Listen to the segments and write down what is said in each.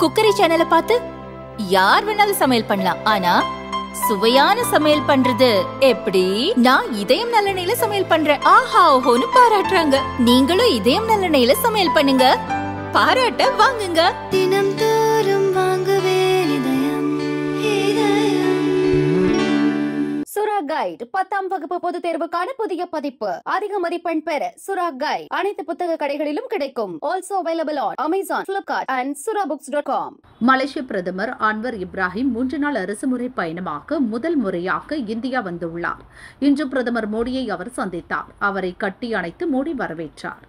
Cookery சேனலை பார்த்து யார் வேணாலும் சமையல் பண்ணலாம் ஆனா சுவையான சமையல் பண்றது எப்படி நான் இதயம் நல்லெண்ணெயில சமையல் பண்றேன் ஆஹா ஓஹோன்னு பாராட்டுறாங்க நீங்களும் இதயம் நல்லெண்ணெயில சமையல் பண்ணுங்க பாராட்ட வாங்குங்க தினம் தோறும் வாங்குவே இதயம் இதயம் சுரா கைட் பத்தாம் வகுப்பு பொதுத் தேர்வுக்கான புதிய பதிப்பு அதிக மதிப்பெண் பெற சுரா கைட் அனைத்து புத்தக கடைகளிலும் கிடைக்கும் also available on Amazon Flipkart and Sura books dot com மலேசிய பிரதமர் அன்வர் இப்ராஹிம் மூன்று நாள் அரசுமுறை பயணமாக முதல் முறையாக இந்தியா வந்துள்ளார் இன்று பிரதமர் மோடியை அவர் சந்தித்தார் அவரை கட்டி அணைத்து மோடி வரவேற்றார்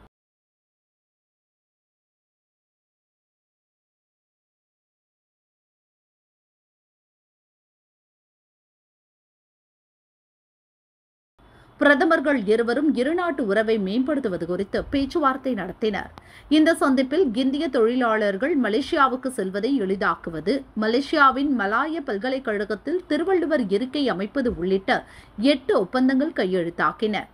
பிரதமர்கள் இருவரும் இருநாட்டு உறவை மேம்படுத்துவது குறித்து பேச்சுவார்த்தை நடத்தினர் இந்த சந்திப்பில் இந்திய தொழிலாளர்கள் மலேசியாவுக்கு செல்வதை எளிதாக்குவது மலேசியாவின் மலாய பல்கலைக்கழகத்தில் திருவள்ளுவர் இருக்கை அமைப்பது உள்ளிட்ட எட்டு ஒப்பந்தங்கள் கையெழுத்தாக்கின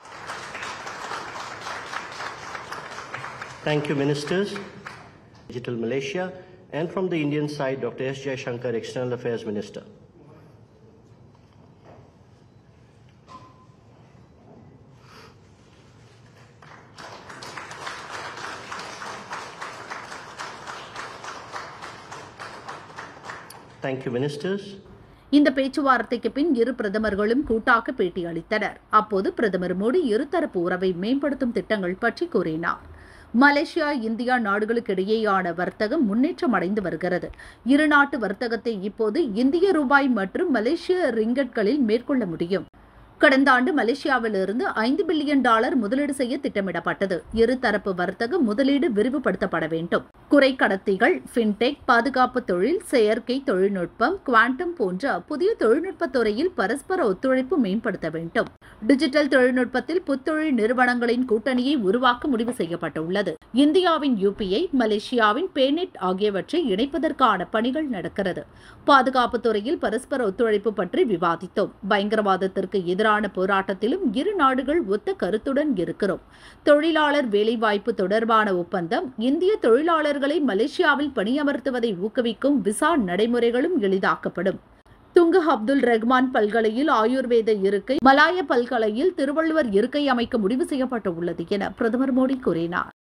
Thank you, Ministers, Digital Malaysia, and from the Indian side, Dr. S. Shankar, External Affairs Minister. Thank you, Ministers. இந்த பேச்சுவார்த்தைக்கு பின் இரு பிரதமர்களும் கூட்டாக பேட்டி அளித்தனர் அப்போது பிரதமர் மோடி இருதரப்பு உறவை மேம்படுத்தும் திட்டங்கள் பற்றி கூறினார் மலேசியா இந்தியா நாடுகளுக்கிடையேயான வர்த்தகம் முன்னேற்றம் அடைந்து வருகிறது இருநாட்டு வர்த்தகத்தை இப்போது இந்திய ரூபாய் மற்றும் மலேசிய ரிங்கட்களில் மேற்கொள்ள முடியும் கடந்த ஆண்டு மலேசியாவிலிருந்து ஐந்து பில்லியன் டாலர் முதலீடு செய்ய திட்டமிடப்பட்டது இருதரப்பு வர்த்தக முதலீடு விரிவுபடுத்தப்பட வேண்டும் குறை கடத்திகள் ஃபின்டெக் பாதுகாப்பு தொழில் செயற்கை தொழில்நுட்பம் குவாண்டம் போன்ற புதிய தொழில்நுட்பத் துறையில் பரஸ்பர ஒத்துழைப்பு மேம்படுத்த வேண்டும் டிஜிட்டல் தொழில்நுட்பத்தில் புத்தொழில் நிறுவனங்களின் கூட்டணியை உருவாக்க முடிவு செய்யப்பட்டுள்ளது இந்தியாவின் யூபிஐ மலேசியாவின் பேனெட் ஆகியவற்றை இணைப்பதற்கான பணிகள் நடக்கிறது பாதுகாப்பு துறையில் பரஸ்பர ஒத்துழைப்பு பற்றி விவாதித்தோம் பயங்கரவாதத்திற்கு எதிரான போராட்டத்திலும் இரு நாடுகள் ஒத்த கருத்துடன் இருக்கிறோம் தொழிலாளர் வேலைவாய்ப்பு தொடர்பான ஒப்பந்தம் இந்திய தொழிலாளர்களை மலேசியாவில் பணியமர்த்துவதை ஊக்குவிக்கும் விசா நடைமுறைகளும் எளிதாக்கப்படும் துங்கு அப்துல் ரஹ்மான் பல்கலையில் ஆயுர்வேத இருக்கை மலாய பல்கலையில் திருவள்ளுவர் இருக்கை அமைக்க முடிவு செய்யப்பட்டுள்ளது என பிரதமர் மோடி கூறினார்